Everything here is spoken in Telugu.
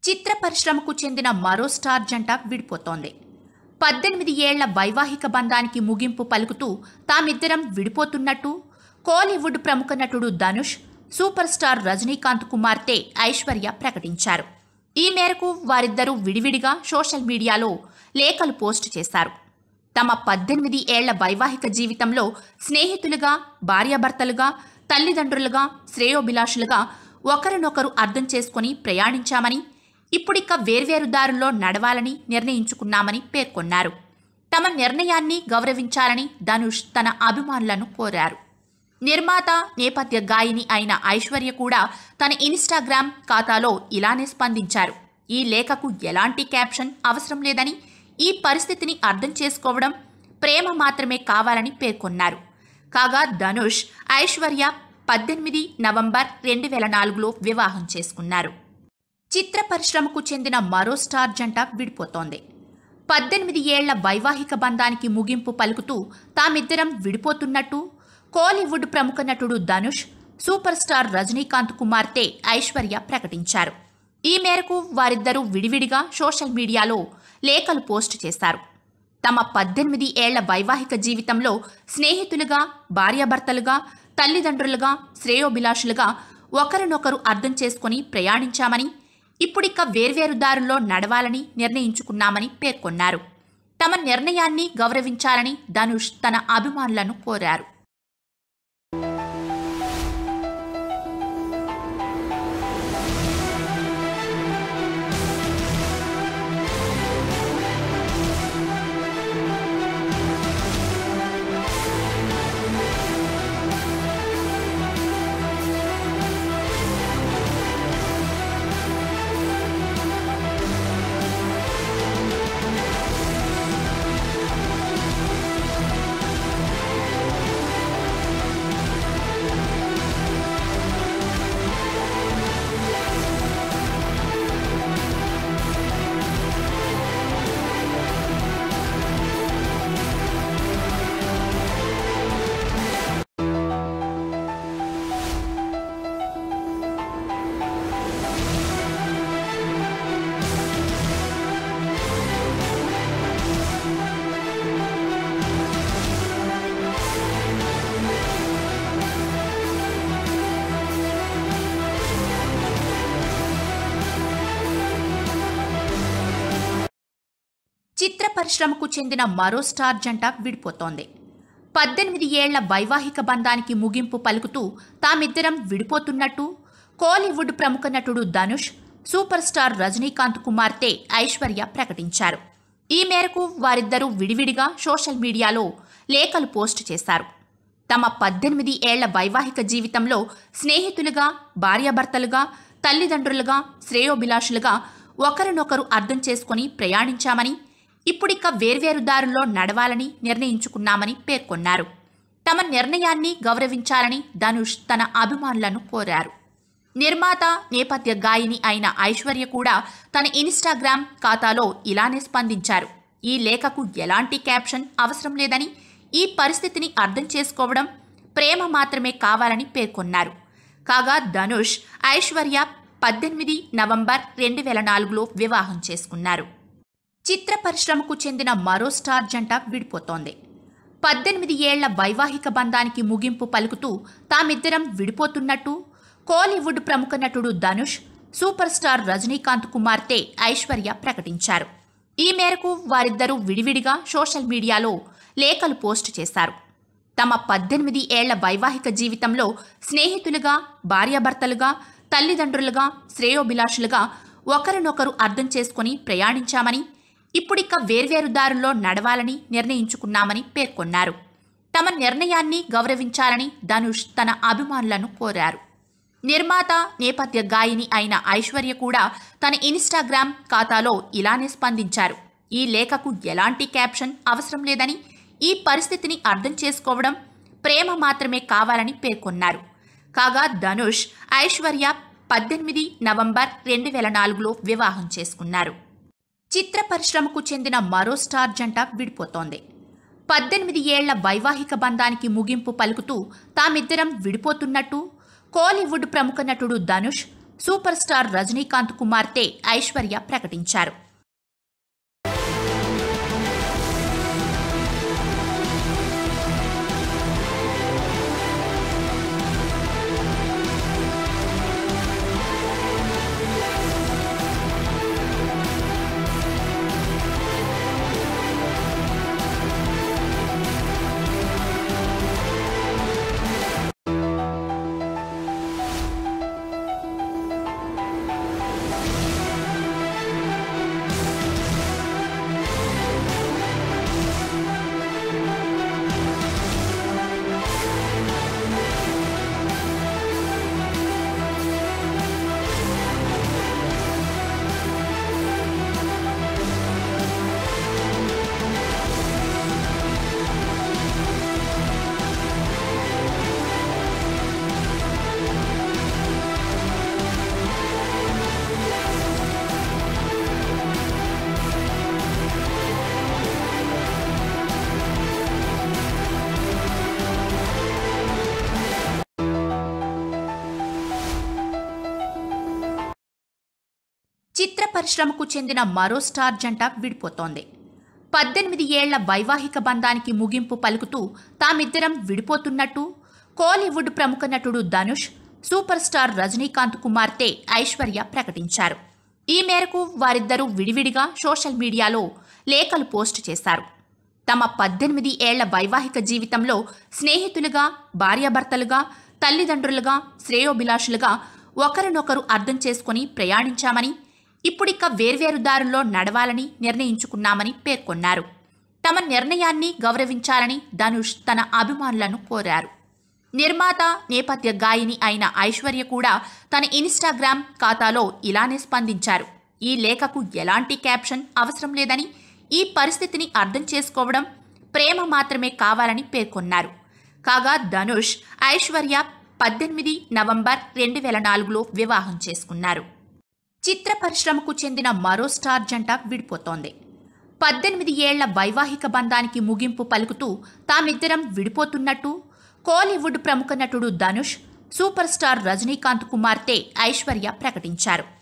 చిత్ర పరిశ్రమకు చెందిన మరో స్టార్ జంట విడిపోతోంది పద్దెనిమిది ఏళ్ల వైవాహిక బంధానికి ముగింపు పలుకుతూ తామిద్దరం విడిపోతున్నట్టు కోలీవుడ్ ప్రముఖ నటుడు ధనుష్ సూపర్ స్టార్ రజనీకాంత్ కుమార్తె ఐశ్వర్య ప్రకటించారు ఈ మేరకు వారిద్దరూ విడివిడిగా సోషల్ మీడియాలో లేఖలు పోస్ట్ చేశారు తమ పద్దెనిమిది ఏళ్ల వైవాహిక జీవితంలో స్నేహితులుగా భార్యాభర్తలుగా తల్లిదండ్రులుగా శ్రేయోభిలాషులుగా ఒకరినొకరు అర్థం చేసుకుని ప్రయాణించామని ఇప్పుడిక వేర్వేరు దారుల్లో నడవాలని నిర్ణయించుకున్నామని పేర్కొన్నారు తమ నిర్ణయాన్ని గౌరవించాలని ధనుష్ తన అభిమానులను కోరారు నిర్మాత నేపథ్య గాయని అయిన ఐశ్వర్య కూడా తన ఇన్స్టాగ్రామ్ ఖాతాలో ఇలానే స్పందించారు ఈ లేఖకు ఎలాంటి క్యాప్షన్ అవసరం లేదని ఈ పరిస్థితిని అర్థం చేసుకోవడం ప్రేమ మాత్రమే కావాలని పేర్కొన్నారు కాగా ధనుష్ ఐశ్వర్య పద్దెనిమిది నవంబర్ రెండు వేల నాలుగులో వివాహం చేసుకున్నారు చిత్ర పరిశ్రమకు చెందిన మరో స్టార్ జంట విడిపోతోంది పద్దెనిమిది ఏళ్ల వైవాహిక బంధానికి ముగింపు పలుకుతూ తామిద్దరం విడిపోతున్నట్టు కోలీవుడ్ ప్రముఖ నటుడు ధనుష్ సూపర్ స్టార్ రజనీకాంత్ కుమార్తె ఐశ్వర్య ప్రకటించారు ఈ మేరకు వారిద్దరూ విడివిడిగా సోషల్ మీడియాలో లేఖలు పోస్ట్ చేశారు తమ పద్దెనిమిది ఏళ్ల వైవాహిక జీవితంలో స్నేహితులుగా భార్యాభర్తలుగా తల్లిదండ్రులుగా శ్రేయోభిలాషులుగా ఒకరినొకరు అర్థం చేసుకుని ప్రయాణించామని ఇప్పుడిక వేర్వేరు దారుల్లో నడవాలని నిర్ణయించుకున్నామని పేర్కొన్నారు తమ నిర్ణయాన్ని గౌరవించాలని ధనుష్ తన అభిమానులను కోరారు చిత్ర పరిశ్రమకు చెందిన మరో స్టార్ జంట విడిపోతోంది పద్దెనిమిది ఏళ్ల వైవాహిక బంధానికి ముగింపు పలుకుతూ తామిద్దరం విడిపోతున్నట్టు కోలీవుడ్ ప్రముఖ నటుడు ధనుష్ సూపర్ స్టార్ రజనీకాంత్ కుమార్తె ఐశ్వర్య ప్రకటించారు ఈ మేరకు వారిద్దరూ విడివిడిగా సోషల్ మీడియాలో లేఖలు పోస్ట్ చేశారు తమ పద్దెనిమిది ఏళ్ల వైవాహిక జీవితంలో స్నేహితులుగా భార్యాభర్తలుగా తల్లిదండ్రులుగా శ్రేయోభిలాషులుగా ఒకరినొకరు అర్థం చేసుకుని ప్రయాణించామని ఇప్పుడిక వేర్వేరు దారుల్లో నడవాలని నిర్ణయించుకున్నామని పేర్కొన్నారు తమ నిర్ణయాన్ని గౌరవించాలని ధనుష్ తన అభిమానులను కోరారు నిర్మాత నేపథ్య గాయని అయిన ఐశ్వర్య కూడా తన ఇన్స్టాగ్రామ్ ఖాతాలో ఇలానే స్పందించారు ఈ లేఖకు ఎలాంటి క్యాప్షన్ అవసరం లేదని ఈ పరిస్థితిని అర్థం చేసుకోవడం ప్రేమ మాత్రమే కావాలని పేర్కొన్నారు కాగా ధనుష్ ఐశ్వర్య పద్దెనిమిది నవంబర్ రెండు వేల నాలుగులో వివాహం చేసుకున్నారు చిత్ర పరిశ్రమకు చెందిన మరో స్టార్ జంట విడిపోతోంది పద్దెనిమిది ఏళ్ల వైవాహిక బంధానికి ముగింపు పలుకుతూ తామిద్దరం విడిపోతున్నట్టు కోలీవుడ్ ప్రముఖ నటుడు ధనుష్ సూపర్ స్టార్ రజనీకాంత్ కుమార్తె ఐశ్వర్య ప్రకటించారు ఈ మేరకు వారిద్దరూ విడివిడిగా సోషల్ మీడియాలో లేఖలు పోస్ట్ చేశారు తమ పద్దెనిమిది ఏళ్ల వైవాహిక జీవితంలో స్నేహితులుగా భార్యాభర్తలుగా తల్లిదండ్రులుగా శ్రేయోభిలాషులుగా ఒకరినొకరు అర్థం చేసుకుని ప్రయాణించామని ఇప్పుడిక వేర్వేరు దారుల్లో నడవాలని నిర్ణయించుకున్నామని పేర్కొన్నారు తమ నిర్ణయాన్ని గౌరవించాలని ధనుష్ తన అభిమానులను కోరారు నిర్మాత నేపథ్య గాయని అయిన ఐశ్వర్య కూడా తన ఇన్స్టాగ్రామ్ ఖాతాలో ఇలానే స్పందించారు ఈ లేఖకు ఎలాంటి క్యాప్షన్ అవసరం లేదని ఈ పరిస్థితిని అర్థం చేసుకోవడం ప్రేమ మాత్రమే కావాలని పేర్కొన్నారు కాగా ధనుష్ ఐశ్వర్య పద్దెనిమిది నవంబర్ రెండు వేల నాలుగులో వివాహం చేసుకున్నారు చిత్ర పరిశ్రమకు చెందిన మరో స్టార్ జంట విడిపోతోంది పద్దెనిమిది ఏళ్ల వైవాహిక బంధానికి ముగింపు పలుకుతూ తామిద్దరం విడిపోతున్నట్టు కోలీవుడ్ ప్రముఖ నటుడు ధనుష్ సూపర్ స్టార్ రజనీకాంత్ కుమార్తె ఐశ్వర్య ప్రకటించారు చిత్ర పరిశ్రమకు చెందిన మరో స్టార్ జంట విడిపోతోంది పద్దెనిమిది ఏళ్ల వైవాహిక బంధానికి ముగింపు పలుకుతూ తామిద్దరం విడిపోతున్నట్టు కోలీవుడ్ ప్రముఖ నటుడు ధనుష్ సూపర్ స్టార్ రజనీకాంత్ కుమార్తె ఐశ్వర్య ప్రకటించారు ఈ మేరకు వారిద్దరూ విడివిడిగా సోషల్ మీడియాలో లేఖలు పోస్ట్ చేశారు తమ పద్దెనిమిది ఏళ్ల వైవాహిక జీవితంలో స్నేహితులుగా భార్యాభర్తలుగా తల్లిదండ్రులుగా శ్రేయోభిలాషులుగా ఒకరినొకరు అర్థం చేసుకుని ప్రయాణించామని ఇప్పుడిక వేర్వేరు దారుల్లో నడవాలని నిర్ణయించుకున్నామని పేర్కొన్నారు తమ నిర్ణయాన్ని గౌరవించాలని ధనుష్ తన అభిమానులను కోరారు నిర్మాత నేపథ్య గాయని అయిన ఐశ్వర్య కూడా తన ఇన్స్టాగ్రామ్ ఖాతాలో ఇలానే స్పందించారు ఈ లేఖకు ఎలాంటి క్యాప్షన్ అవసరం లేదని ఈ పరిస్థితిని అర్థం చేసుకోవడం ప్రేమ మాత్రమే కావాలని పేర్కొన్నారు కాగా ధనుష్ ఐశ్వర్య పద్దెనిమిది నవంబర్ రెండు వేల నాలుగులో వివాహం చేసుకున్నారు చిత్ర పరిశ్రమకు చెందిన మరో స్టార్ జంట విడిపోతోంది పద్దెనిమిది ఏళ్ల వైవాహిక బంధానికి ముగింపు పలుకుతూ తామిద్దరం విడిపోతున్నట్టు కోలీవుడ్ ప్రముఖ నటుడు ధనుష్ సూపర్ స్టార్ రజనీకాంత్ కుమార్తె ఐశ్వర్య ప్రకటించారు